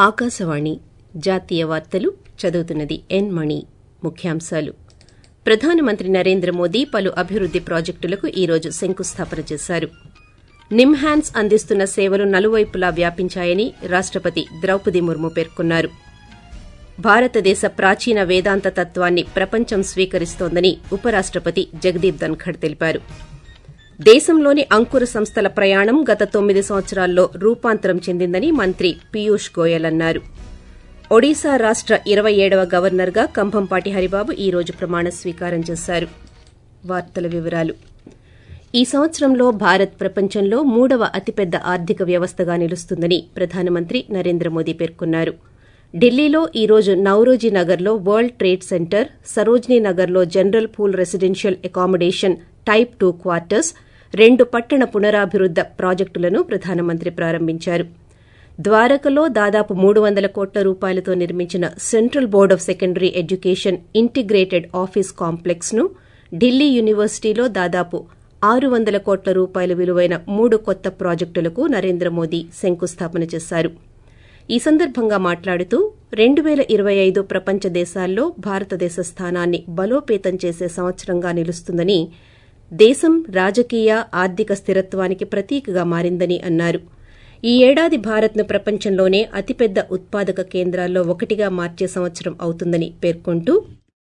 ఆకాశవాణి జాతీయ వార్తలు చదువుతున్నది ఎన్ మణి ముఖ్యాంశాలు ప్రధానమంత్రి నరేంద్ర మోదీ పలు అభివృద్ది ప్రాజెక్టులకు ఈ రోజు శంకుస్థాపన చేశారు నిమ్హాన్స్ అందిస్తున్న సేవలు నలువైపులా వ్యాపించాయని రాష్టపతి ద్రౌపది ముర్ము పేర్కొన్నారు భారతదేశ ప్రాచీన వేదాంత తత్వాన్ని ప్రపంచం స్వీకరిస్తోందని ఉపరాష్టపతి జగదీప్ ధన్ఖడ్ తెలిపారు దేశంలోని అంకుర సంస్థల ప్రయాణం గత తొమ్మిది సంవత్సరాల్లో రూపాంతరం చెందిందని మంత్రి పీయూష్ గోయల్ అన్నారు ఒడిశా రాష్ట ఇరవై ఏడవ గవర్నర్గా కంభంపాటి హరిబాబు ఈ రోజు ప్రమాణ స్వీకారం చేశారు వార్తల వివరాలు ఈ సంవత్సరంలో భారత్ ప్రపంచంలో మూడవ అతిపెద్ద ఆర్థిక వ్యవస్థగా నిలుస్తుందని ప్రధానమంత్రి నరేంద్ర మోదీ పేర్కొన్నారు ఢిల్లీలో ఈ రోజు నౌరోజీ నగర్లో వరల్డ్ ట్రేడ్ సెంటర్ సరోజినీ నగర్లో general pool residential accommodation type two quarters రెండు పట్టణ పునరాభివృద్ద ప్రాజెక్టులను ప్రధానమంత్రి ప్రారంభించారు ద్వారకలో దాదాపు మూడు వందల కోట్ల రూపాయలతో నిర్మించిన central board of secondary education integrated office complex ను ఢిల్లీ యూనివర్సిటీలో దాదాపు ఆరు వందల కోట్ల రూపాయల విలువైన మూడు కొత్త ప్రాజెక్టులకు నరేంద్ర మోదీ శంకుస్థాపన చేశారు ఈ సందర్భంగా మాట్లాడుతూ రెండు పేల ఇరవై ఐదు ప్రపంచ దేశాల్లో భారతదేశ స్థానాన్ని బలోపేతం చేసే సంవత్సరంగా నిలుస్తుందని దేశం రాజకీయ ఆర్థిక స్థిరత్వానికి ప్రతీకగా మారిందని అన్నారు ఈ ఏడాది భారత్ను ప్రపంచంలోనే అతిపెద్ద ఉత్పాదక కేంద్రాల్లో ఒకటిగా మార్చే సంవత్సరం అవుతుందని పేర్కొంటూ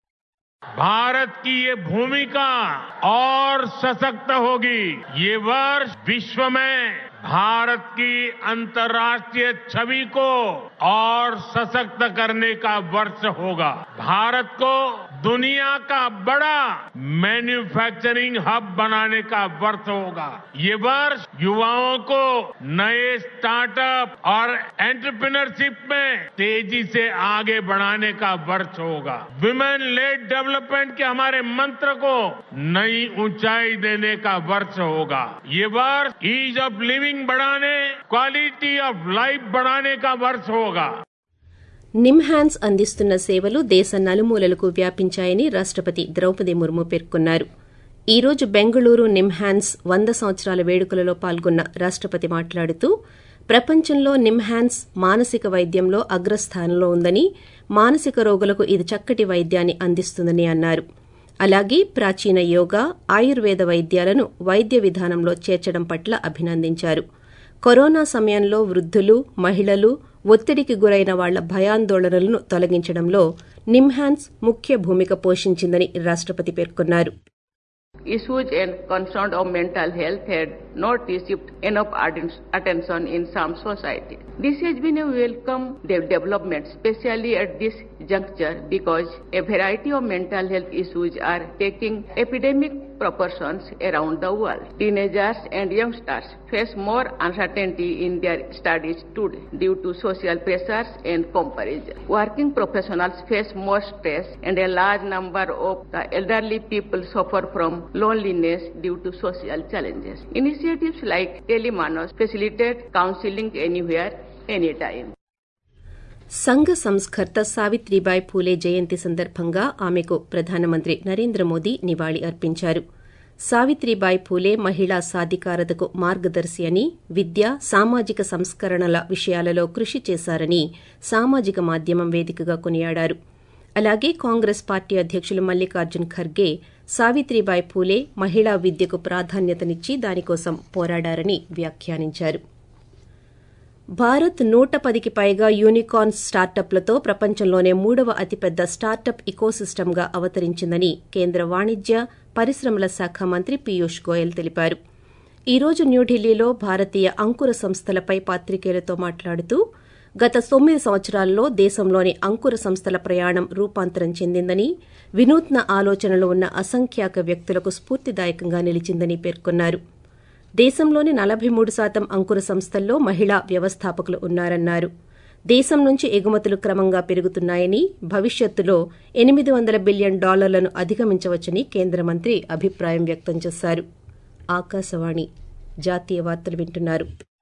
भारत की ये भूमिका और सशक्त होगी ये वर्ष विश्व में भारत की अंतर्राष्ट्रीय छवि को और सशक्त करने का वर्ष होगा भारत को दुनिया का बड़ा मैन्युफैक्चरिंग हब बनाने का वर्ष होगा ये वर्ष युवाओं को नए स्टार्टअप और एंटरप्रेन्योरशिप में तेजी से आगे बढ़ाने का वर्ष होगा विमेन लेड डेवलपमेंट के हमारे मंत्र को नई ऊंचाई देने का वर्ष होगा ये वर्ष ईज ऑफ लिविंग बढ़ाने क्वालिटी ऑफ लाइफ बढ़ाने का वर्ष होगा నిమ్హాన్స్ అందిస్తున్న సేవలు దేశ నలుమూలలకు వ్యాపించాయని రాష్టపతి ద్రౌపది ముర్ము పేర్కొన్నారు ఈ రోజు బెంగళూరు నిమ్హాన్స్ వంద సంవత్సరాల వేడుకలలో పాల్గొన్న రాష్టపతి మాట్లాడుతూ ప్రపంచంలో నిమ్హాన్స్ మానసిక వైద్యంలో అగ్రస్థానంలో ఉందని మానసిక రోగులకు ఇది చక్కటి వైద్యాన్ని అందిస్తుందని అన్నారు అలాగే ప్రాచీన యోగా ఆయుర్వేద వైద్యాలను వైద్య విధానంలో చేర్చడం పట్ల అభినందించారు కరోనా సమయంలో వృద్ధులు మహిళలు ఒత్తిడికి గురైన వాళ్ల భయాందోళనలను తొలగించడంలో నిమ్హాన్స్ ముఖ్య భూమిక పోషించిందని రాష్టపతి పేర్కొన్నారు Issues and concerns of mental health had not received enough attention in some society. This has been a welcome development, especially at this juncture, because a variety of mental health issues are taking epidemic proportions around the world. Teenagers and youngsters face more uncertainty in their studies today due to social pressures and comparison. Working professionals face more stress, and a large number of the elderly people suffer from loneliness due to social challenges. Initiatives like Telemanos facilitate counseling anywhere, anytime. సంఘ సంస్కర్త సావిత్రిబాయి పూలే జయంతి సందర్భంగా ఆమెకు ప్రధానమంత్రి నరేంద్ర మోదీ నివాళి అర్పించారు సావిత్రిబాయి పూలే మహిళా సాధికారతకు మార్గదర్శి అని విద్య సామాజిక సంస్కరణల విషయాలలో కృషి చేశారని సామాజిక మాధ్యమం వేదికగా కొనియాడారు అలాగే కాంగ్రెస్ పార్టీ అధ్యకులు మల్లికార్జున్ ఖర్గే సావిత్రిబాయి పూలే మహిళా విద్యకు ప్రాధాన్యతనిచ్చి దానికోసం పోరాడారని వ్యాఖ్యానించారు భారత్ నూట పదికి పైగా యూనికార్న్ స్టార్టప్లతో ప్రపంచంలోనే మూడవ అతిపెద్ద స్టార్టప్ ఇకోసిస్టమ్గా అవతరించిందని కేంద్ర వాణిజ్య పరిశ్రమల శాఖ మంత్రి పీయూష్ గోయల్ తెలిపారు ఈ రోజు న్యూఢిల్లీలో భారతీయ అంకుర సంస్థలపై పాత్రికేయులతో మాట్లాడుతూ గత తొమ్మిది సంవత్సరాల్లో దేశంలోని అంకుర సంస్థల ప్రయాణం రూపాంతరం చెందిందని వినూత్న ఆలోచనలు ఉన్న అసంఖ్యాక వ్యక్తులకు స్ఫూర్తిదాయకంగా నిలిచిందని పేర్కొన్నారు దేశంలోని నలభై మూడు శాతం అంకుర సంస్థల్లో మహిళా వ్యవస్థాపకులు ఉన్నారన్నారు దేశం నుంచి ఎగుమతులు క్రమంగా పెరుగుతున్నాయని భవిష్యత్తులో ఎనిమిది వందల బిలియన్ డాలర్లను అధిగమించవచ్చని కేంద్ర మంత్రి అభిప్రాయం వ్యక్తం చేశారు ఆకాశవాణి జాతీయ వార్తలు వింటున్నారు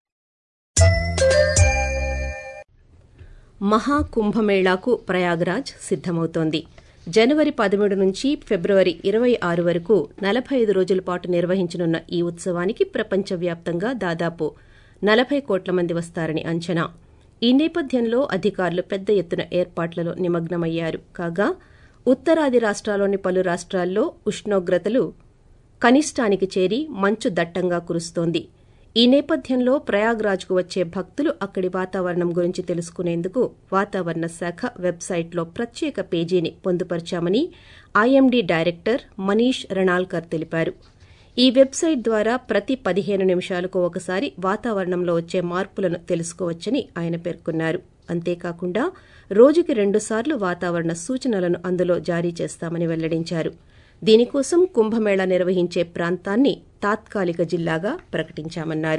మహాకుంభమేళాకు ప్రయాగ్రాజ్ సిద్దమవుతోంది జనవరి పదమూడు నుంచి ఫిబ్రవరి ఇరవై ఆరు వరకు నలభై ఐదు రోజుల పాటు నిర్వహించనున్న ఈ ఉత్సవానికి ప్రపంచవ్యాప్తంగా దాదాపు నలభై కోట్ల మంది వస్తారని అంచనా ఈ నేపథ్యంలో అధికారులు పెద్ద ఎత్తున ఏర్పాట్లలో నిమగ్నమయ్యారు కాగా ఉత్తరాది రాష్ట్రాల్లోని పలు రాష్ట్రాల్లో ఉష్ణోగ్రతలు కనిష్టానికి చేరి మంచు దట్టంగా కురుస్తోంది ఈ నేపథ్యంలో ప్రయాగ్రాజ్కు వచ్చే భక్తులు అక్కడి వాతావరణం గురించి తెలుసుకునేందుకు వాతావరణ శాఖ వెబ్సైట్లో ప్రత్యేక పేజీని పొందుపరిచామని ఐఎండీ డైరెక్టర్ మనీష్ రణాల్కర్ తెలిపారు ఈ వెబ్సైట్ ద్వారా ప్రతి పదిహేను నిమిషాలకు ఒకసారి వాతావరణంలో వచ్చే మార్పులను తెలుసుకోవచ్చని ఆయన పేర్కొన్నారు అంతేకాకుండా రోజుకి రెండుసార్లు వాతావరణ సూచనలను అందులో జారీ చేస్తామని వెల్లడించారు దీనికోసం కుంభమేళా నిర్వహించే ప్రాంతాన్ని తాత్కాలిక జిల్లాగా ప్రకటించామన్నారు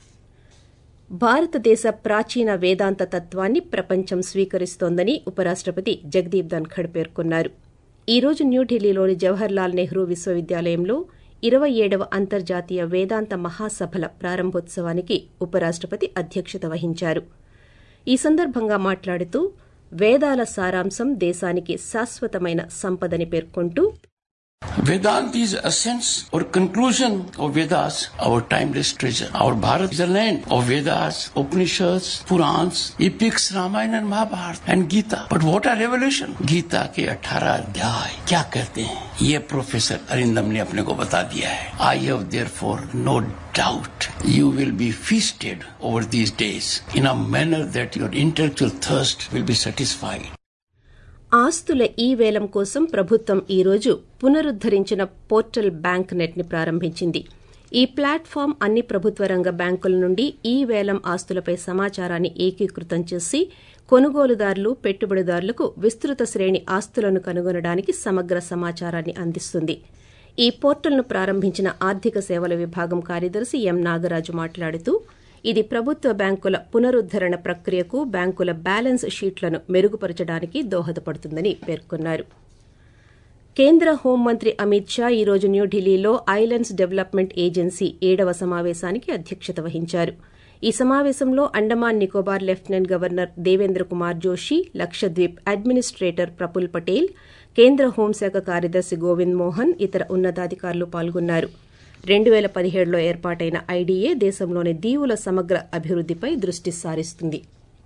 భారతదేశ ప్రాచీన వేదాంత తత్వాన్ని ప్రపంచం స్వీకరిస్తోందని ఉపరాష్టపతి జగదీప్ ధన్ఖడ్ పేర్కొన్నారు ఈ రోజు న్యూఢిల్లీలోని జవహర్లాల్ నెహ్రూ విశ్వవిద్యాలయంలో ఇరవై ఏడవ అంతర్జాతీయ వేదాంత మహాసభల ప్రారంభోత్సవానికి ఉపరాష్టపతి అధ్యక్షత వహించారు ఈ సందర్భంగా మాట్లాడుతూ వేదాల సారాంశం దేశానికి శాశ్వతమైన సంపదని పేర్కొంటూ Vedanta is essence or conclusion of Vedas, our timeless treasure. Our Bharat is a land of Vedas, Upanishads, Purans, epics, Ramayana and Mahabharata and Gita. But what are revelation? Gita के 18 अध्याय क्या कहते हैं ये प्रोफेसर अरिंदम ने अपने को बता दिया है I have therefore no doubt you will be feasted over these days in a manner that your intellectual thirst will be satisfied. ఆస్తుల ఈ వేలం కోసం ప్రభుత్వం ఈ రోజు పునరుద్దరించిన పోర్టల్ బ్యాంక్ నెట్ ని ప్రారంభించింది ఈ ప్లాట్ఫామ్ అన్ని ప్రభుత్వ రంగ బ్యాంకుల నుండి ఈ వేలం ఆస్తులపై సమాచారాన్ని ఏకీకృతం చేసి కొనుగోలుదారులు పెట్టుబడిదారులకు విస్తృత శ్రేణి ఆస్తులను కనుగొనడానికి సమగ్ర సమాచారాన్ని అందిస్తుంది ఈ పోర్టల్ను ప్రారంభించిన ఆర్థిక సేవల విభాగం కార్యదర్శి ఎం నాగరాజు మాట్లాడుతూ ఇది ప్రభుత్వ బ్యాంకుల పునరుద్దరణ ప్రక్రియకు బ్యాంకుల బ్యాలెన్స్ షీట్లను మెరుగుపరచడానికి దోహదపడుతుందని పేర్కొన్నారు కేంద్ర హోంమంత్రి అమిత్ షా ఈ రోజు న్యూఢిల్లీలో ఐలాండ్స్ డెవలప్మెంట్ ఏజెన్సీ ఏడవ సమావేశానికి అధ్యక్షత వహించారు ఈ సమావేశంలో Andaman Nicobar lieutenant governor Devendra Kumar Joshi Lakshadweep administrator Praful Patel కేంద్ర హోంశాఖ కార్యదర్శి గోవింద్ మోహన్ ఇతర ఉన్నతాధికారులు పాల్గొన్నారు రెండు పేల పదిహేడులో ఏర్పాటైన ఐడీఏ దేశంలోని దీవుల సమగ్ర అభివృద్దిపై దృష్టి సారిస్తుంది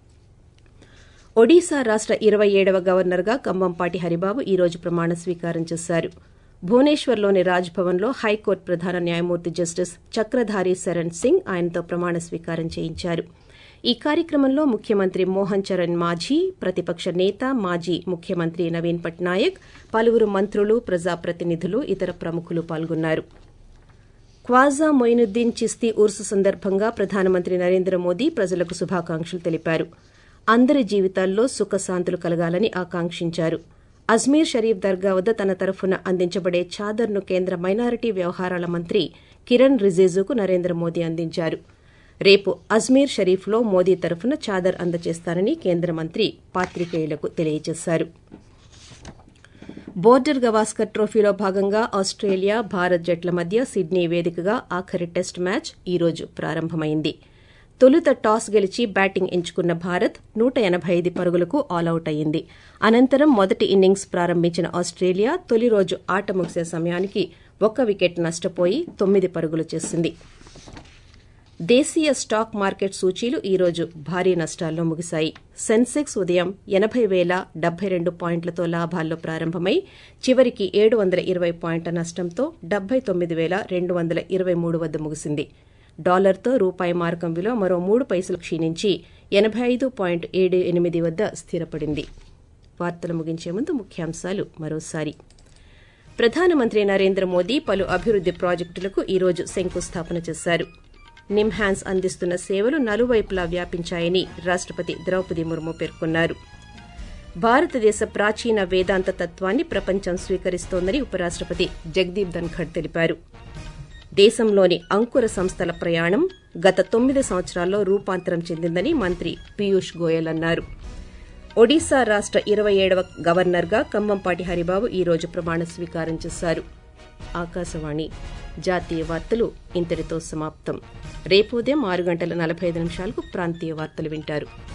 ఒడిశా రాష్ట ఇరవై ఏడవ గవర్నర్గా కంబంపాటి హరిబాబు ఈ రోజు ప్రమాణ స్వీకారం చేశారు భువనేశ్వర్లోని రాజ్ భవన్లో హైకోర్టు ప్రధాన న్యాయమూర్తి జస్టిస్ చక్రధారి శరణ్ సింగ్ ఆయనతో ప్రమాణ స్వీకారం చేయించారు ఈ కార్యక్రమంలో ముఖ్యమంత్రి మోహన్ చరణ్ మాఝీ ప్రతిపక్ష నేత మాజీ ముఖ్యమంత్రి నవీన్ పట్నాయక్ పలువురు మంత్రులు ప్రజాప్రతినిధులు ఇతర ప్రముఖులు పాల్గొన్నారు ఖ్వాజా మొయినుద్దీన్ చిస్తీ ఉర్సు సందర్భంగా ప్రధానమంత్రి నరేంద్ర మోదీ ప్రజలకు శుభాకాంక్షలు తెలిపారు అందరి జీవితాల్లో సుఖశాంతులు కలగాలని ఆకాంక్షించారు అజ్మీర్ షరీఫ్ దర్గా వద్ద తన తరఫున అందించబడే చాదర్ను కేంద్ర మైనారిటీ వ్యవహారాల మంత్రి కిరణ్ రిజిజుకు నరేంద్ర మోదీ అందించారు రేపు అజ్మీర్ షరీఫ్లో మోదీ తరఫున చాదర్ అందజేస్తారని కేంద్ర మంత్రి పాత్రికేయులకు తెలియజేశారు బోర్డర్ గవాస్కర్ ట్రోఫీలో భాగంగా ఆస్ట్రేలియా భారత్ జట్ల మధ్య సిడ్నీ వేదికగా ఆఖరి టెస్ట్ మ్యాచ్ ఈ రోజు ప్రారంభమైంది తొలుత టాస్ గెలిచి బ్యాటింగ్ ఎంచుకున్న భారత్ నూట ఎనబై ఐదు పరుగులకు ఆలౌట్ అయింది అనంతరం మొదటి ఇన్నింగ్స్ ప్రారంభించిన ఆస్ట్రేలియా తొలి రోజు ఆట ముగిసే సమయానికి ఒక్క వికెట్ నష్టపోయి తొమ్మిది పరుగులు చేసింది దేశీయ స్టాక్ మార్కెట్ సూచీలు ఈ రోజు భారీ నష్టాల్లో ముగిశాయి సెన్సెక్స్ ఉదయం ఎనబై పేల డెబ్బై రెండు పాయింట్లతో లాభాల్లో ప్రారంభమై చివరికి ఏడు వందల ఇరవై పాయింట్ల నష్టంతో డెబ్బై తొమ్మిది పేల రెండు వందల ఇరవై మూడు వద్ద ముగిసింది డాలర్తో రూపాయి మార్కం విలువ మరో మూడు పైసలు క్షీణించి ఎనబై ఐదు పాయింట్ ఏడు ఎనిమిది వద్ద స్థిరపడింది వార్తలు ముగించే ముందు ముఖ్యాంశాలు మరోసారి ప్రధానమంత్రి నరేంద్ర మోదీ పలు అభివృద్ది ప్రాజెక్టులకు ఈ రోజు శంకుస్థాపన చేశారు నిమ్హాన్స్ అందిస్తున్న సేవలు నలువైపులా వ్యాపించాయని రాష్టపతి ద్రౌపది ముర్ము పేర్కొన్నారు భారతదేశ ప్రాచీన వేదాంత తత్వాన్ని ప్రపంచం స్వీకరిస్తోందని ఉపరాష్టపతి జగదీప్ ధన్ఖడ్ తెలిపారు దేశంలోని అంకుర సంస్థల ప్రయాణం గత తొమ్మిది సంవత్సరాల్లో రూపాంతరం చెందిందని మంత్రి పీయూష్ గోయల్ అన్నారు ఒడిశా రాష్ట ఇరవై ఏడవ గవర్నర్గా కంబంపాటి హరిబాబు ఈ రోజు ప్రమాణ స్వీకారం చేశారు ఆకాశవాణి జాతీయ వార్తలు ఇంతటితో సమాప్తం రేపు ఉదయం ఆరు గంటల నలభై ఐదు నిమిషాలకు ప్రాంతీయ వార్తలు వింటారు